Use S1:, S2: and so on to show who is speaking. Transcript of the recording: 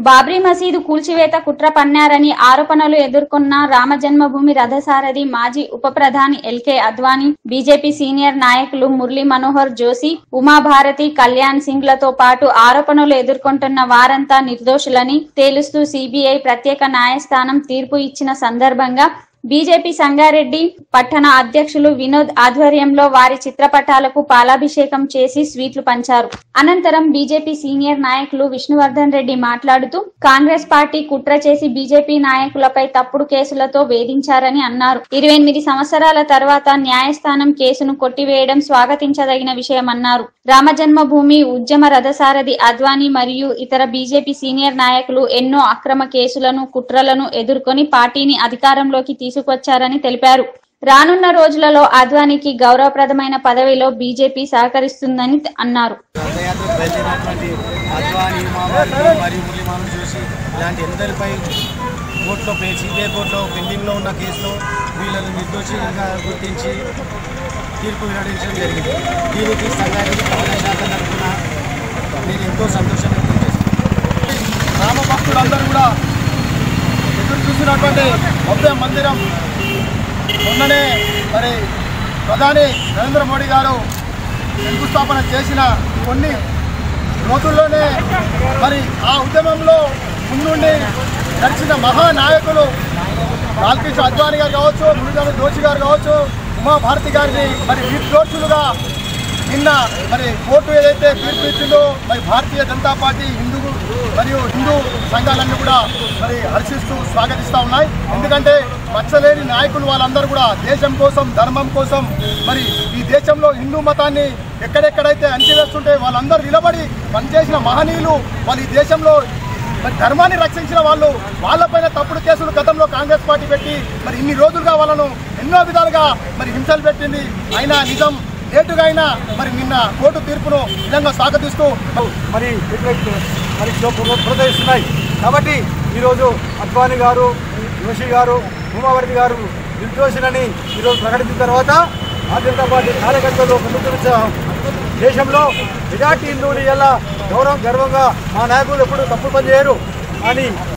S1: బాబ్రీ మసీదు కూల్చివేత కుట్ర పన్నారని ఆరోపణలు ఎదుర్కొన్న రామజన్మభూమి రథసారథి మాజీ ఉప ప్రధాని ఎల్కే అద్వానీ బీజేపీ సీనియర్ నాయకులు మురళీ మనోహర్ జోషి ఉమాభారతి కళ్యాణ్ సింగ్ లతో పాటు ఆరోపణలు ఎదుర్కొంటున్న వారంతా నిర్దోషులని తేలుస్తూ సిబిఐ ప్రత్యేక న్యాయస్థానం తీర్పు ఇచ్చిన సందర్భంగా బీజేపీ సంగారెడ్డి పట్టణ అధ్యక్షులు వినోద్ ఆధ్వర్యంలో వారి చిత్రపటాలకు పాలాభిషేకం చేసి స్వీట్లు పంచారు అనంతరం బీజేపీ సీనియర్ నాయకులు విష్ణువర్ధన్ రెడ్డి మాట్లాడుతూ కాంగ్రెస్ పార్టీ కుట్ర చేసి బీజేపీ నాయకులపై తప్పుడు కేసులతో వేధించారని అన్నారు ఇరవై ఎనిమిది సంవత్సరాల తర్వాత న్యాయస్థానం కేసును కొట్టివేయడం స్వాగతించదగిన విషయమన్నారు రామజన్మభూమి ఉద్యమ రథసారథి అద్వానీ మరియు ఇతర బీజేపీ సీనియర్ నాయకులు ఎన్నో అక్రమ కేసులను కుట్రలను ఎదుర్కొని పార్టీని అధికారంలోకి తీసుకొచ్చారని తెలిపారు రానున్న రోజులలో అద్వానీకి గౌరవప్రదమైన పదవిలో బీజేపీ సహకరిస్తుందని అన్నారు
S2: రథయాత్రకు బయలుదేరినటువంటి అద్వానీ మావారి మరియు మురళీమాను చూసి ఇలాంటి ఎందరిపై కోర్టులో పే సిబిఐ కోర్టులో పెండింగ్లో ఉన్న కేసులో వీళ్ళని నిర్దోషిగా గుర్తించి తీర్పు వెల్లడించడం జరిగింది దీనికి సంగారెడ్డి కాంగ్రెస్ శాఖ తరఫున నేను ఎంతో సంతోషం వ్యక్తం చేస్తున్నాను రామ భక్తులందరూ కూడా ఎదురు చూసినటువంటి భవ్య మందిరం మొన్ననే మరి ప్రధాని నరేంద్ర మోడీ గారు శంకుస్థాపన చేసిన కొన్ని రోజుల్లోనే మరి ఆ ఉద్యమంలో ముందుండి నడిచిన మహానాయకులు లాల్కృష్ణ అద్వానీ గారు కావచ్చు మురళీధర దోషి గారు కావచ్చు ఉమాభారతి గారిని మరి నిర్దోషులుగా నిన్న మరి కోర్టు ఏదైతే తీర్పు ఇచ్చిందో మరి భారతీయ జనతా పార్టీ హిందూ మరియు హిందూ సంఘాలన్నీ కూడా మరి హర్షిస్తూ స్వాగతిస్తూ ఉన్నాయి ఎందుకంటే మచ్చలేని నాయకులు వాళ్ళందరూ కూడా దేశం కోసం ధర్మం కోసం మరి ఈ దేశంలో హిందూ మతాన్ని ఎక్కడెక్కడైతే అణచివేస్తుంటే వాళ్ళందరూ నిలబడి పనిచేసిన మహనీయులు వాళ్ళు ఈ దేశంలో మరి ధర్మాన్ని రక్షించిన వాళ్ళు వాళ్ళపైన తప్పుడు కేసులు గతంలో కాంగ్రెస్ పార్టీ పెట్టి మరి ఇన్ని రోజులుగా వాళ్ళను ఎన్నో విధాలుగా మరి హింసలు పెట్టింది అయినా నిజం లేటుగా అయినా మరి నిన్న కోర్టు తీర్పును నిజంగా స్వాగతిస్తూ
S3: మరి వ్యతిరేక మరి ప్రోత్సహిస్తున్నాయి కాబట్టి ఈరోజు అద్వానీ గారు జోషి గారు ఉమావర్తి గారు నిర్దోషులని ఈరోజు ప్రకటించిన తర్వాత భారతీయ జనతా పార్టీ కార్యకర్తలు ముందుకు దేశంలో మెజార్టీ హిందువులు ఎలా గౌరవం గర్వంగా మా నాయకులు ఎప్పుడు తప్పుడు పని చేయరు అని